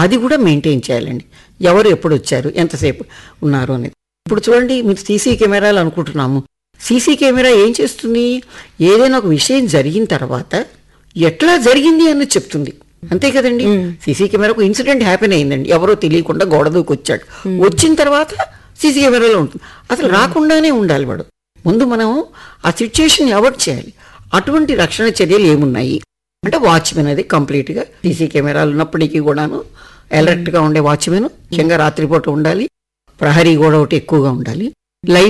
అది కూడా మెయింటైన్ చేయాలండి ఎవరు ఎప్పుడు వచ్చారు ఎంతసేపు ఉన్నారు అనేది ఇప్పుడు చూడండి మీరు సీసీ కెమెరాలు అనుకుంటున్నాము సీసీ కెమెరా ఏం చేస్తుంది ఏదైనా ఒక విషయం జరిగిన తర్వాత ఎట్లా జరిగింది అని చెప్తుంది అంతే కదండి సీసీ కెమెరాకు ఇన్సిడెంట్ హ్యాపెన్ అయిందండి ఎవరో తెలియకుండా గోడ దూకి వచ్చాడు వచ్చిన తర్వాత సీసీ కెమెరాలో ఉంటుంది అసలు రాకుండానే ఉండాలి వాడు ముందు మనం ఆ సిచ్యుయేషన్ అవాయిడ్ చేయాలి అటువంటి రక్షణ చర్యలు ఏమున్నాయి అంటే వాచ్మెన్ అది కంప్లీట్ గా సీసీ కెమెరాలు ఉన్నప్పటికీ కూడాను అలర్ట్ గా ఉండే వాచ్మెన్ ముఖ్యంగా రాత్రిపూట ఉండాలి ప్రహరీ కూడా ఒకటి ఎక్కువగా ఉండాలి లైట్